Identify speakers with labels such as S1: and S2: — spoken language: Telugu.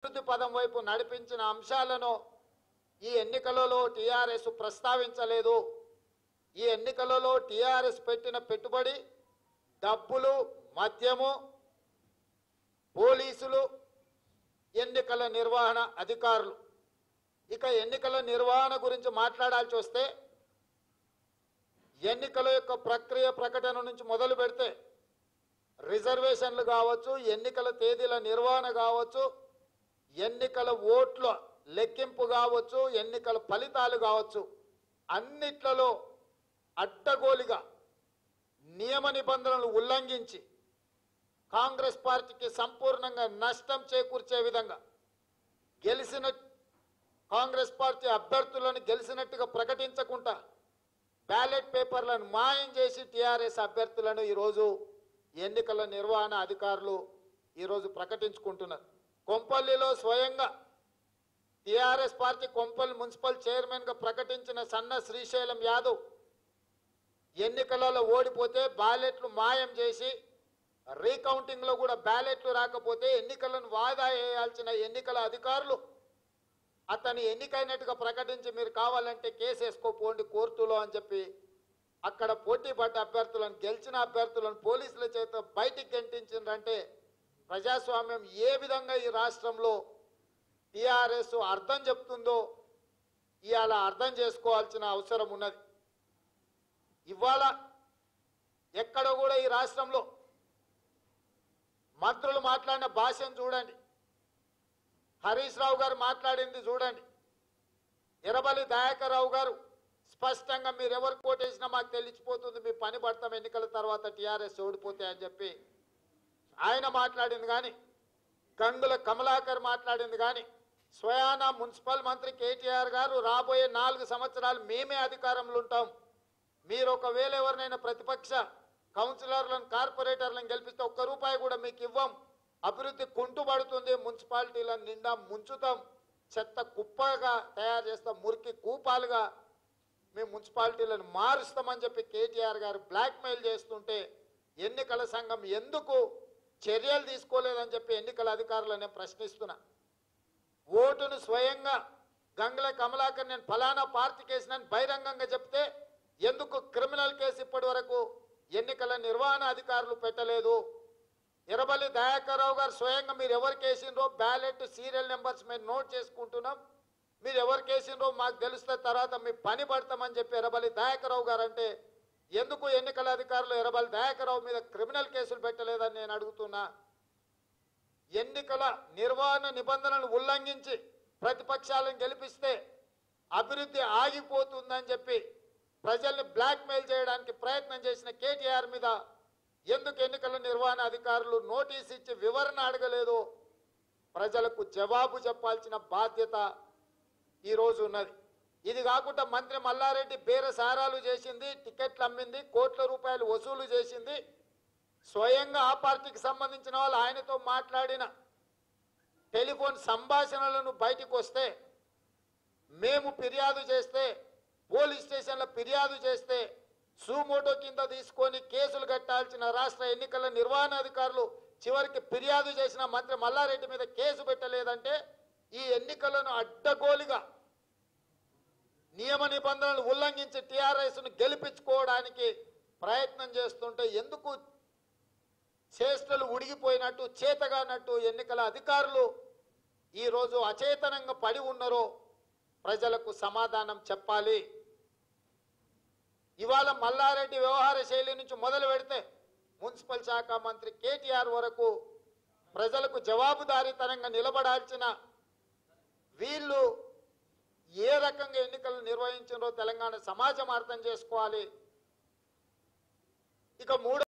S1: అభివృద్ధి పదం వైపు నడిపించిన అంశాలను ఈ ఎన్నికలలో టీఆర్ఎస్ ప్రస్తావించలేదు ఈ ఎన్నికలలో టీఆర్ఎస్ పెట్టిన పెట్టుబడి డబ్బులు మద్యము పోలీసులు ఎన్నికల నిర్వహణ అధికారులు ఇక ఎన్నికల నిర్వహణ గురించి మాట్లాడాల్సి వస్తే ఎన్నికల యొక్క ప్రక్రియ ప్రకటన నుంచి మొదలు పెడితే రిజర్వేషన్లు కావచ్చు ఎన్నికల తేదీల నిర్వహణ కావచ్చు ఎన్నికల ఓట్ల లెక్కింపు కావచ్చు ఎన్నికల ఫలితాలు కావచ్చు అన్నిట్లలో అడ్డగోలిగా నియమ నిబంధనలు ఉల్లంఘించి కాంగ్రెస్ పార్టీకి సంపూర్ణంగా నష్టం చేకూర్చే విధంగా గెలిచిన కాంగ్రెస్ పార్టీ అభ్యర్థులను గెలిచినట్టుగా ప్రకటించకుండా బ్యాలెట్ పేపర్లను మాయం చేసి టీఆర్ఎస్ అభ్యర్థులను ఈరోజు ఎన్నికల నిర్వహణ అధికారులు ఈరోజు ప్రకటించుకుంటున్నారు కొంపల్లిలో స్వయంగా టీఆర్ఎస్ పార్టీ కొంపల్లి మున్సిపల్ చైర్మన్గా ప్రకటించిన సన్న శ్రీశైలం యాదవ్ ఎన్నికలలో ఓడిపోతే బ్యాలెట్లు మాయం చేసి రీకౌంటింగ్లో కూడా బ్యాలెట్లు రాకపోతే ఎన్నికలను వాయిదా వేయాల్సిన ఎన్నికల అధికారులు అతని ఎన్నికైనట్టుగా ప్రకటించి మీరు కావాలంటే కేసు వేసుకోపోండి కోర్టులో అని చెప్పి అక్కడ పోటీ పడ్డ అభ్యర్థులను గెలిచిన అభ్యర్థులను పోలీసుల చేత బయటికి గెంటించిందంటే ప్రజాస్వామ్యం ఏ విధంగా ఈ రాష్ట్రంలో టీఆర్ఎస్ అర్థం చెప్తుందో ఇవాళ అర్థం చేసుకోవాల్సిన అవసరం ఉన్నది ఇవాళ ఎక్కడ కూడా ఈ రాష్ట్రంలో మంత్రులు మాట్లాడిన భాషను చూడండి హరీష్ రావు గారు మాట్లాడింది చూడండి ఎర్రబల్లి దయాకర్ రావు గారు స్పష్టంగా మీరు ఎవరు కోటేసినా మాకు తెలిసిపోతుంది మీ పని పడతాం ఎన్నికల తర్వాత టీఆర్ఎస్ ఓడిపోతే అని చెప్పి ఆయన మాట్లాడింది కానీ గంగుల కమలాకర్ మాట్లాడింది కానీ స్వయాన మున్సిపల్ మంత్రి కేటీఆర్ గారు రాబోయే నాలుగు సంవత్సరాలు మేమే అధికారంలో ఉంటాం మీరు ఒకవేళ ఎవరినైనా ప్రతిపక్ష కౌన్సిలర్లను కార్పొరేటర్లను గెలిపిస్తే ఒక్క రూపాయి కూడా మీకు ఇవ్వం అభివృద్ధి కుంటుపడుతుంది మున్సిపాలిటీలను నిండా ముంచుతాం చెత్త కుప్పగా తయారు చేస్తాం మురికి కూపాలుగా మేము మున్సిపాలిటీలను మారుస్తామని చెప్పి కేటీఆర్ గారు బ్లాక్మెయిల్ చేస్తుంటే ఎన్నికల సంఘం ఎందుకు చర్యలు తీసుకోలేదని చెప్పి ఎన్నికల అధికారులను నేను ప్రశ్నిస్తున్నా ఓటును స్వయంగా గంగుల కమలాకర్ నేను ఫలానా పార్టీకి వేసినని బహిరంగంగా చెప్తే ఎందుకు క్రిమినల్ కేసు ఇప్పటి వరకు ఎన్నికల నిర్వహణ అధికారులు పెట్టలేదు ఎర్రబల్లి దయాకర్రావు గారు స్వయంగా మీరు ఎవరికి వేసిండ్రో బ్యాలెట్ సీరియల్ నెంబర్స్ మేము నోట్ చేసుకుంటున్నాం మీరు ఎవరికి వేసిండ్రో మాకు తెలుస్తే తర్వాత మీ పని పడతామని చెప్పి ఎర్రబల్లి దయాకర్రావు గారు అంటే ఎందుకు ఎన్నికల అధికారులు ఎర్రబల్లి దయాకర్రావు మీద క్రిమినల్ కేసులు పెట్టలేదని నేను అడుగుతున్నా ఎన్నికల నిర్వహణ నిబంధనలు ఉల్లంఘించి ప్రతిపక్షాలను గెలిపిస్తే అభివృద్ధి ఆగిపోతుందని చెప్పి ప్రజల్ని బ్లాక్మెయిల్ చేయడానికి ప్రయత్నం చేసిన కేటీఆర్ మీద ఎందుకు ఎన్నికల నిర్వహణ అధికారులు నోటీస్ ఇచ్చి వివరణ అడగలేదు ప్రజలకు జవాబు చెప్పాల్సిన బాధ్యత ఈరోజు ఉన్నది ఇది కాకుండా మంత్రి మల్లారెడ్డి బేరసారాలు చేసింది టికెట్లు అమ్మింది కోట్ల రూపాయలు వసూలు చేసింది స్వయంగా ఆ పార్టీకి సంబంధించిన వాళ్ళు ఆయనతో మాట్లాడిన టెలిఫోన్ సంభాషణలను బయటికి వస్తే మేము ఫిర్యాదు చేస్తే పోలీస్ స్టేషన్లో ఫిర్యాదు చేస్తే సూమోటో కింద తీసుకొని కేసులు కట్టాల్సిన రాష్ట్ర ఎన్నికల నిర్వహణ అధికారులు చివరికి ఫిర్యాదు చేసిన మంత్రి మల్లారెడ్డి మీద కేసు పెట్టలేదంటే ఈ ఎన్నికలను అడ్డగోలుగా నియమ నిబంధనలు ఉల్లంఘించి టీఆర్ఎస్ను గెలిపించుకోవడానికి ప్రయత్నం చేస్తుంటే ఎందుకు చేష్టలు ఉడిగిపోయినట్టు చేతగానట్టు ఎన్నికల అధికారులు ఈరోజు అచేతనంగా పడి ఉన్నారో ప్రజలకు సమాధానం చెప్పాలి ఇవాళ మల్లారెడ్డి వ్యవహార శైలి నుంచి మొదలు పెడితే మున్సిపల్ శాఖ మంత్రి కేటీఆర్ వరకు ప్రజలకు జవాబుదారీతనంగా నిలబడాల్సిన వీళ్ళు ఏ రకంగా ఎన్నికలు నిర్వహించారో తెలంగాణ సమాజం అర్థం చేసుకోవాలి ఇక మూడో